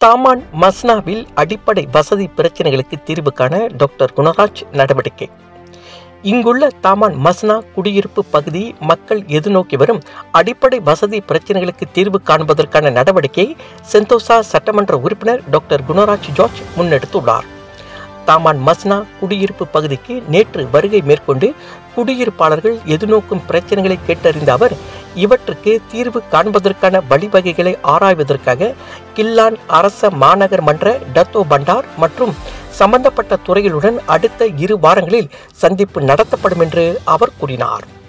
Taman மஸ்னாவில் அடிப்படை வசதி பிரச்சனைகளுக்கு தீர்வு காண டாக்டர் குணராஜ் நடவடிக்கை இங்குள்ள தாமான் மஸ்னா குடியிருப்பு பகுதி மக்கள் எதிர்நோக்கி வரும் அடிப்படை வசதி பிரச்சனைகளுக்கு தீர்வு காண்பதற்கான நடவடிக்கை செந்தோசா சட்டமன்ற உறுப்பினர் டாக்டர் குணராஜ் ஜார்ஜ் முன்னெடுத்துள்ளார் தாமான் மஸ்னா குடியிருப்பு பகுதிக்கு நேற்று வருகை மேற்கொண்டு குடியிருப்பாளர்கள் எதிர்நோக்கும் பிரச்சனைகளை கேட்டறிந்த அவர் இவற்றுக்கு தீர்வு காண்பதற்கான வழிவகைகளை ஆராய்வதற்காக கில்லான் அரச மாநகர் மன்ற டத்தோ பண்டார் மற்றும் சம்பந்தப்பட்ட துறைகளுடன் அடுத்த இரு வாரங்களில் சந்திப்பு நடத்தப்படும் என்று அவர் கூறினார்